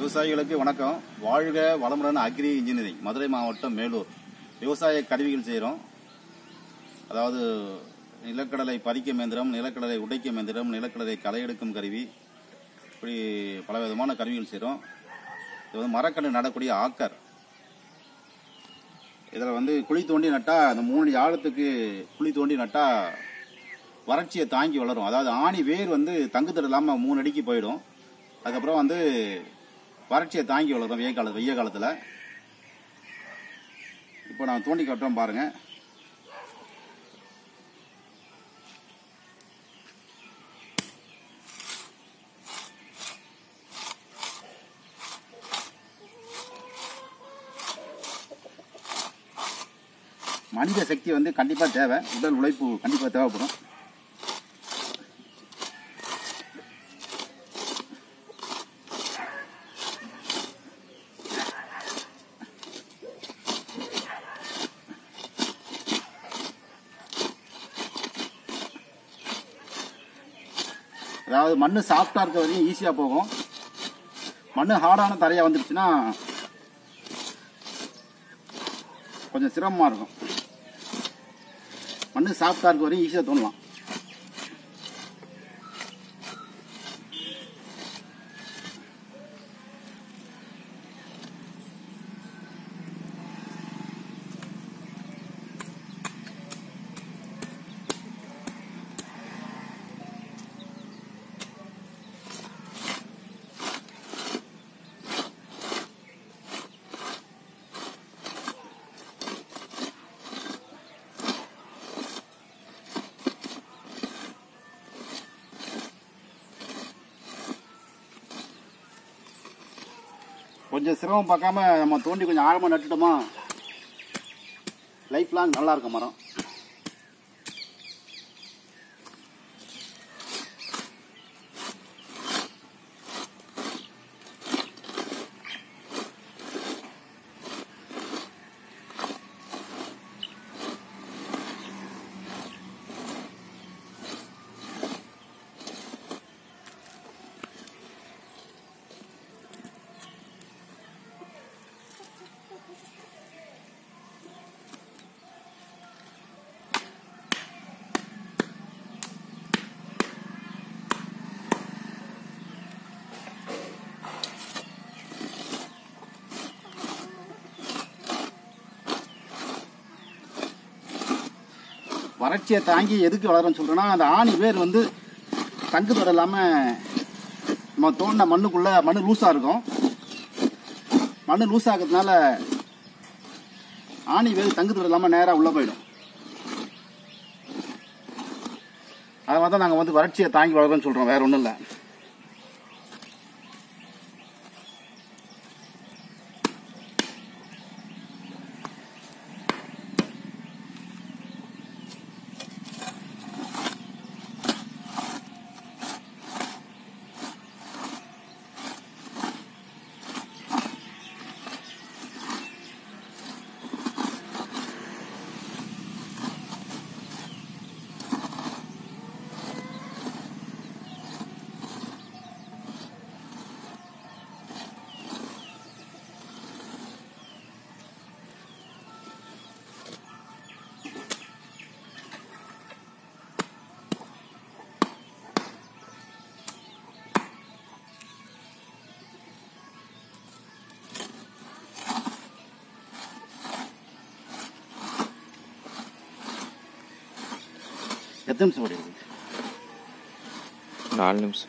விவசாயிகளுக்கு வணக்கம் வாழ்க வளமுடன் அக்ரி இன்ஜினியரிங் மதுரை மாவட்டம் மேலூர் விவசாய கருவிகள் செய்கிறோம் அதாவது நிலக்கடலை பதிக்கும் இயந்திரம் நிலக்கடலை உடைக்கும் இயந்திரம் நிலக்கடலை களை எடுக்கும் கருவி இப்படி பல விதமான கருவிகள் செய்கிறோம் இது வந்து மரக்கன்று நடக்கூடிய ஆக்கர் இதில் வந்து குழி தோண்டி நட்டா அந்த மூணு அடி ஆழத்துக்கு குழி தோண்டி நட்டா வறட்சியை தாங்கி வளரும் அதாவது ஆணி வேர் வந்து தங்குத்தட இல்லாமல் மூணு அடிக்கு போயிடும் அதுக்கப்புறம் வந்து வறட்சியை தாங்கி வளரும் வெய்ய காலத்து வெய்ய காலத்தில் இப்போ நான் தோண்டி கட்டுறோம் பாருங்க மனித சக்தி வந்து கண்டிப்பாக தேவை உடல் உழைப்பு கண்டிப்பாக தேவைப்படும் அதாவது மண்ணு சாஃப்டா இருக்க வரையும் ஈஸியா போகும் மண்ணு ஹார்டான தரையா வந்துருச்சுன்னா கொஞ்சம் சிரமமா இருக்கும் மண்ணு சாஃப்டா இருக்க வரையும் ஈஸியா தோணலாம் கொஞ்சம் சிரமம் பார்க்காம நம்ம தோண்டி கொஞ்சம் ஆழமா நட்டுட்டோமா லைஃப் லாங் நல்லா இருக்கும் மரம் வறட்சியை தாங்கி எதுக்கு வளரும்னு சொல்றேன்னா அந்த ஆணி வேர் வந்து தங்கு தட இல்லாம நம்ம தோண்டின மண்ணுக்குள்ள மண்ணு லூஸா இருக்கும் மண்ணு லூஸ் ஆகிறதுனால ஆணி வேர் தங்கு தட இல்லாம நேரா உள்ள போயிடும் அதனால தான் நாங்கள் வந்து வறட்சியை தாங்கி வளரும்னு சொல்றோம் வேற ஒன்றும் இல்லை எத்தனை நிமிஷம் ஓடிடுது நாலு நிமிஷம்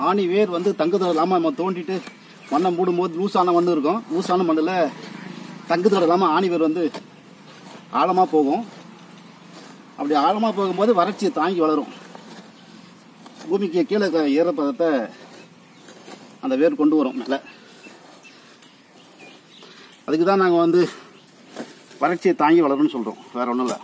ஆணி வேர் வந்து தங்குதல் இல்லாமல் நம்ம தோண்டிட்டு மண்ணை மூடும்போது லூஸான மண் இருக்கும் லூஸான மண்ணில் தங்குதல் இல்லாமல் ஆணி வேர் வந்து ஆழமாக போகும் அப்படி ஆழமாக போகும்போது வறட்சியை தாங்கி வளரும் பூமிக்கு கீழே இருக்கிற ஈரப்பதத்தை அந்த வேர் கொண்டு வரும் மேலே அதுக்கு தான் நாங்கள் வந்து வறட்சியை தாங்கி வளரும்னு சொல்கிறோம் வேற ஒன்றும் இல்லை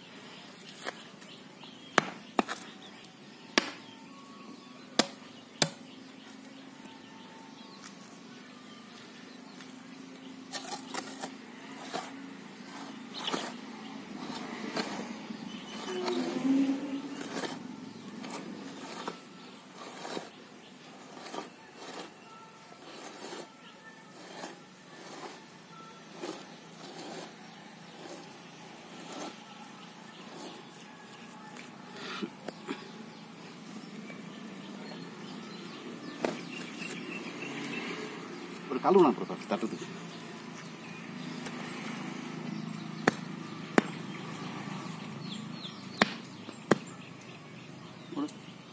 ஒரு கழுவு நான் பிரதாப் தட்டுறதுக்கு ஒரு-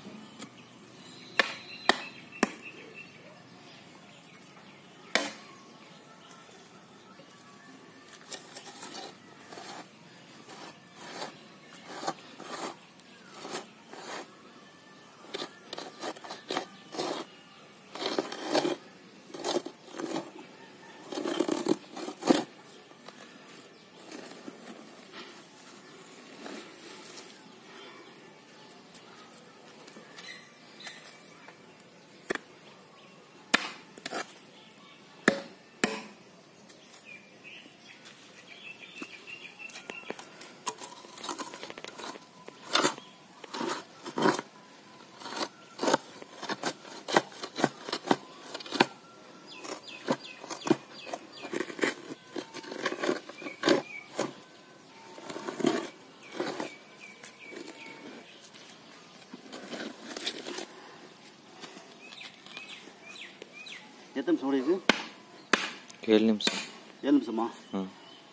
எத்தனை நிமிஷம் ஓடிருக்கு ஏழு நிமிஷம் ஏழு நிமிஷமா ஆ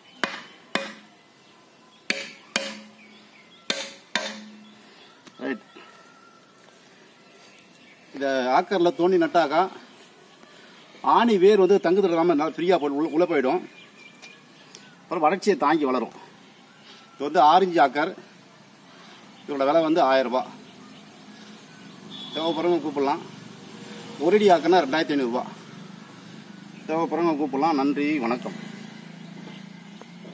ரைட் இதை ஆக்கரில் தோண்டி நட்டாக்கா ஆணி வேர் வந்து தங்குதல் இல்லாமல் நல்லா ஃப்ரீயாக போய் உள்ள- உள்ள போயிடும் அப்புறம் வறட்சியை தாங்கி வளரும் இது வந்து ஆரஞ்சு ஆக்கர் இதோட விலை வந்து ஆயிரம் ரூபாய் தேவைப்படுறவங்க கூப்பிடலாம் ஒரு அடி ஆக்கர்னா ரெண்டாயிரத்தி ஐநூறுரூவா தேவைப்படுறவங்க கூப்பிடலாம் நன்றி வணக்கம்